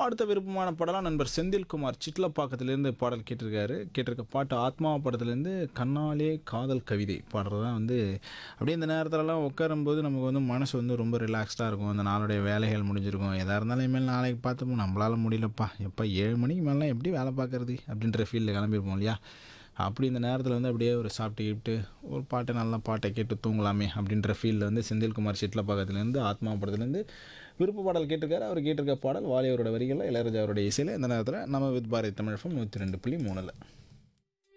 அடுத்த விருப்பமான பாடலாம் நண்பர் செந்தில்குமார் சிட்லப்பாக்கத்திலேருந்து பாடல் கேட்டிருக்காரு கேட்டிருக்க பாட்டு ஆத்மா படத்துலேருந்து கண்ணாலே காதல் கவிதை பாடுறது தான் வந்து அப்படியே இந்த நேரத்துலலாம் உட்காரும்போது நமக்கு வந்து மனசு வந்து ரொம்ப ரிலாக்ஸ்டாக இருக்கும் அந்த நாளுடைய வேலைகள் முடிஞ்சிருக்கும் எதாக இருந்தாலும் இனிமேல் நாளைக்கு பார்த்துப்போம் நம்மளால் முடியலப்பா எப்போ ஏழு மணிக்கு மேலாம் எப்படி வேலை பார்க்குறது அப்படின்ற ஃபீல்டில் கிளம்பியிருப்போம் இல்லையா அப்படி இந்த நேரத்தில் வந்து அப்படியே ஒரு சாப்பிட்டு கிப்ட்டு ஒரு பாட்டை நல்ல பாட்டை கேட்டு தூங்கலாமே அப்படின்ற ஃபீல்டில் வந்து செந்தில்குமார் சிட்லப்பாக்கத்துலேருந்து ஆத்மா படத்துலேருந்து விருப்ப பாடல் கேட்டிருக்காரு அவர் கேட்டிருக்க பாடல் வாலியவரோட வரிகளில் இளையராஜா அவருடைய இசையில் இந்த நேரத்தில் நம்ம வித் பாரதி தமிழ் நூற்றி ரெண்டு புள்ளி மூணில்